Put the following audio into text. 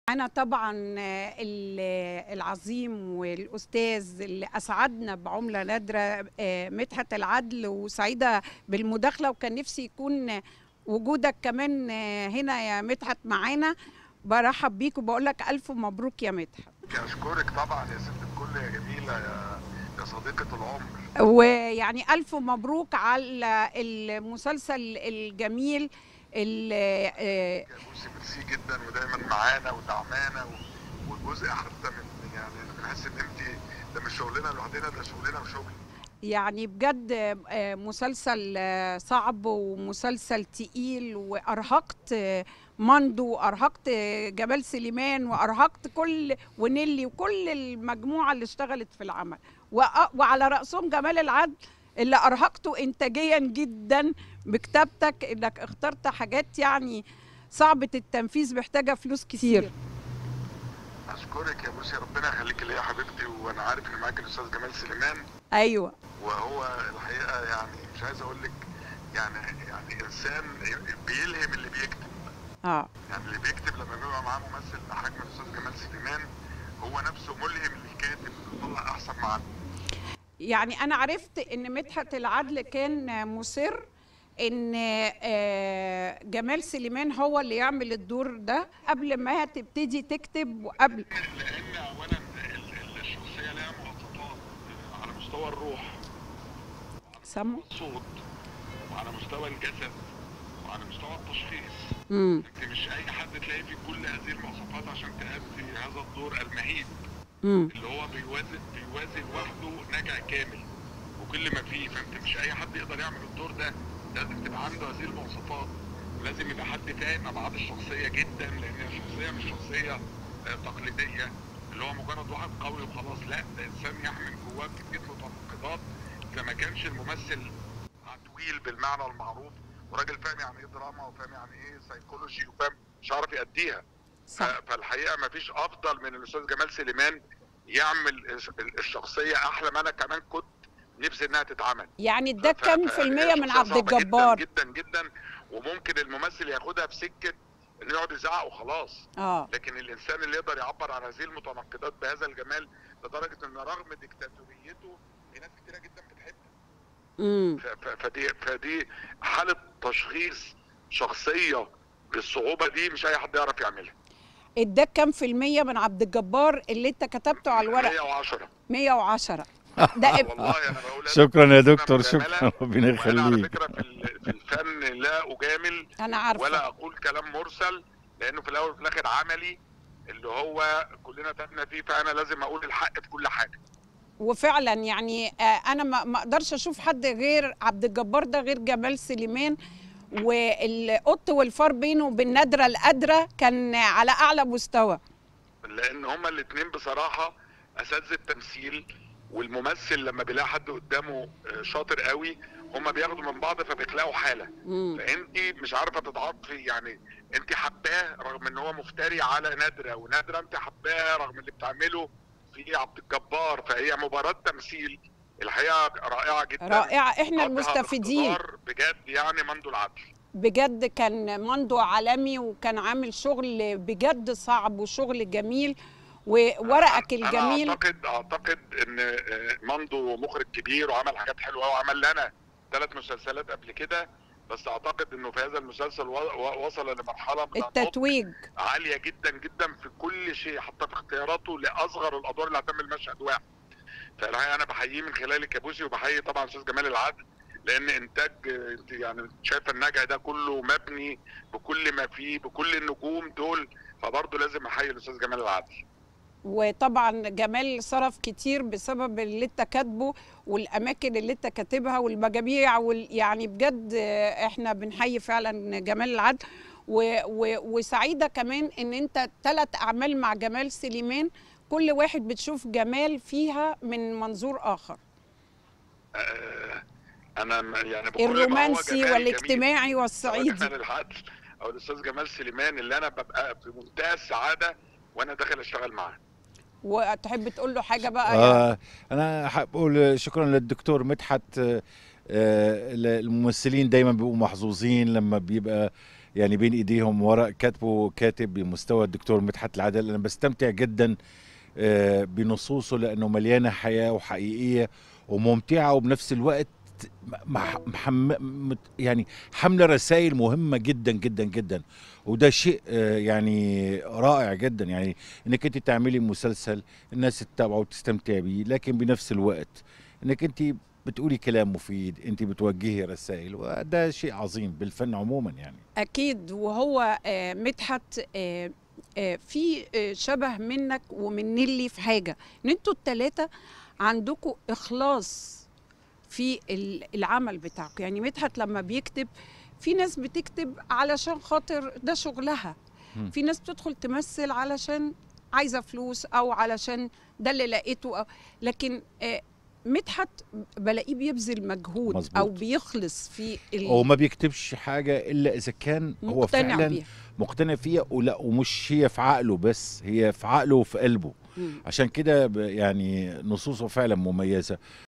أنا طبعا ال- العظيم والأستاذ اللي أسعدنا بعملة نادرة آه، مدحت العدل وسعيدة بالمداخلة وكان نفسي يكون وجودك كمان آه، هنا يا مدحت معانا برحب بيك وبقول لك ألف مبروك يا مدحت اشكرك طبعا يا ست الكل يا جميله يا يا صديقه العمر ويعني ألف مبروك على المسلسل الجميل اللي آه، يا بوسي ميرسي جدا ودايما معانا ودعمانا و- والجزء حتى من يعني انا بحس ان انت ده مش شغلنا لوحدنا ده شغلنا وشغلي يعني بجد آه، مسلسل آه، صعب ومسلسل تقيل وارهقت آه، ماندو وارهقت آه، جمال سليمان وارهقت كل ونيلي وكل المجموعه اللي اشتغلت في العمل وأ- وعلى راسهم جمال العدل اللي ارهقته انتاجيا جدا بكتابتك انك اخترت حاجات يعني صعبه التنفيذ محتاجه فلوس كتير اشكرك يا بوسي ربنا يخليك ليا يا حبيبتي وانا عارف ان معاك الاستاذ جمال سليمان ايوه وهو الحقيقه يعني مش عايز اقول لك يعني يعني انسان بيلهم اللي بيكتب اه يعني اللي بيكتب لما بيبقى معاه ممثل بحجم الاستاذ جمال سليمان هو نفسه ملهم للكاتب يطلع احسن ما عنده يعني انا عرفت ان مدحت العدل كان مصر ان آه، جمال سليمان هو اللي يعمل الدور ده قبل ما تبتدي تكتب وقبل لان اولا ال- ال- الشخصيه لها مواصفات على مستوى الروح سمو الصوت وعلى مستوى الجسد وعلى مستوى التشخيص امم انت مش اي حد تلاقي فيه كل هذه المواصفات عشان تأدي هذا الدور المهيب امم اللي هو بيوازن بيوازن لوحده نجع كامل وكل ما فيه فانت مش اي حد يقدر يعمل الدور ده لازم تبقى عنده هذه المواصفات ولازم يبقى حد فاهم ابعاد الشخصيه جدا لان الشخصيه مش شخصيه آه، تقليديه اللي هو مجرد واحد قوي وخلاص لا ده انسان يحمل جواه كميه متناقضات اذا ما كانش الممثل عدويل بالمعنى المعروف وراجل فاهم يعني ايه دراما وفاهم يعني ايه سيكولوجي وفاهم مش عارف يأديها صح ف- فالحقيقه ما فيش افضل من الاستاذ جمال سليمان يعمل الش- الشخصيه احلى ما انا كمان كنت نفسي انها تتعمل يعني ده ف- كام ف- في المية من شخصية عبد صعبة جداً الجبار جدا جدا وممكن الممثل ياخدها في سكه انه يقعد يزعق وخلاص اه لكن الانسان اللي يقدر يعبر عن هذه المتناقضات بهذا الجمال لدرجه ان رغم ديكتاتوريته في ناس كتيره جدا بتحبه امم ف- ف- فدي فدي حاله تشخيص شخصيه بالصعوبه دي مش اي حد يعرف يعملها اداك كام في المية من عبد الجبار اللي انت كتبته على الورق 110 110 ده اب- والله انا بقول شكرا يا دكتور مجاملة. شكرا ربنا وانا على يخليك فكره في ال- في الفن لا اجامل انا عارفه ولا اقول كلام مرسل لانه في الاول وفي الاخر عملي اللي هو كلنا تعبنا فيه فانا لازم اقول الحق في كل حاجه وفعلا يعني آه، انا ما ما اقدرش اشوف حد غير عبد الجبار ده غير جمال سليمان والقط والفار بينه وبين نادره القادره كان على اعلى مستوى لان هما الاثنين بصراحه اساتذه التمثيل والممثل لما بيلاقي حد قدامه آه، شاطر قوي هما بياخدوا من بعض فبيخلقوا حاله مم. فانت مش عارفه تتعاطفي يعني انت حباه رغم ان هو مفتري على نادره ونادره انت حباه رغم اللي بتعمله في عبد الجبار فهي مباراه تمثيل الحقيقه رائعه جدا رائعه احنا قضها المستفيدين باقتدار بجد يعني مندو العدل بجد كان ماندو عالمي وكان عامل شغل بجد صعب وشغل جميل وورقك الجميل انا اعتقد اعتقد ان آه، مندو مخرج كبير وعمل حاجات حلوه قوي وعمل لنا ثلاث مسلسلات قبل كده بس اعتقد انه في هذا المسلسل و- و- وصل لمرحله من النضج التتويج عاليه جدا جدا في كل شيء حتى في اختياراته لاصغر الادوار اللي هتعمل مشهد واحد فالحقيقه انا بحييه من خلالك يا بوسي وبحيي طبعا استاذ جمال العدل لان انتاج آه، انت يعني شايفه النجع ده كله مبني بكل ما فيه بكل النجوم دول فبرضه لازم احيي الاستاذ جمال العدل وطبعا جمال صرف كتير بسبب اللي انت كاتبه والاماكن اللي انت كاتبها والمجاميع وال يعني بجد آه، احنا بنحيي فعلا جمال العدل و و وسعيده كمان ان انت ثلاث اعمال مع جمال سليمان كل واحد بتشوف جمال فيها من منظور اخر آه، انا م- يعني بكل ما هو الرومانسي جمال والاجتماعي جميل، سواء والصعيدي جمال العدل او الاستاذ جمال سليمان اللي انا ببقى في منتهى السعاده وانا داخل اشتغل معاه وتحب تقول له حاجه بقى يا آه انا حاب اقول شكرا للدكتور مدحت آه، آه، الممثلين دايما بيبقوا محظوظين لما بيبقى يعني بين ايديهم ورق كاتبه كاتب بمستوى الدكتور مدحت العدل انا بستمتع جدا آه، بنصوصه لانه مليانه حياه وحقيقيه وممتعه وبنفس الوقت مح محم مت- يعني حمله رسائل مهمه جدا جدا جدا وده شيء آه، يعني رائع جدا يعني انك انت تعملي مسلسل الناس تتابعه وتستمتع بيه لكن بنفس الوقت انك انت بتقولي كلام مفيد انت بتوجهي رسائل وده شيء عظيم بالفن عموما يعني اكيد وهو آه، مدحت آه، آه، في آه، شبه منك ومن نيلي في حاجه ان انتوا الثلاثه عندكم اخلاص في ال- العمل بتاعكم يعني مدحت لما بيكتب في ناس بتكتب علشان خاطر ده شغلها مم. في ناس بتدخل تمثل علشان عايزه فلوس او علشان ده اللي لقيته أو لكن آه، مدحت بلاقيه بيبذل مجهود مظبوط. او بيخلص في ال- هو ما بيكتبش حاجه الا اذا كان هو مقتنع فعلا بيها مقتنع فيها ولا ومش هي في عقله بس هي في عقله وفي قلبه مم. عشان كده ب- يعني نصوصه فعلا مميزه